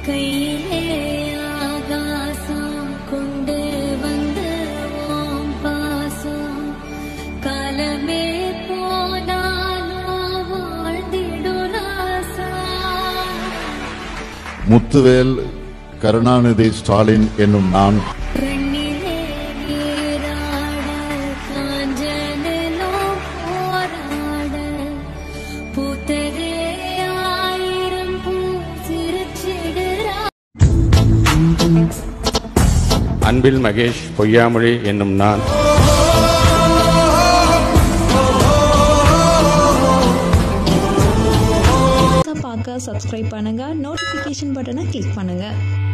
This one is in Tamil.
கையிலே ஆகாசம் கொண்டு வந்த ஓம் பாசம் காலமே போனாலும் வாழ்ந்திடும் ராசா முத்துவேல் கருணாநிதி ஸ்டாலின் என்னும் நான் கண்ணிலே நீராட காஞ்சனோ போராட பூத்ததே ஆயிரம் பூ சிரிச்சிடுறா அன்பில் மகேஷ் பொய்யாமொழி என்னும் நான் பார்க்க சப்ஸ்கிரைப் பண்ணுங்க நோட்டிஃபிகேஷன் பட்டனை கிளிக் பண்ணுங்க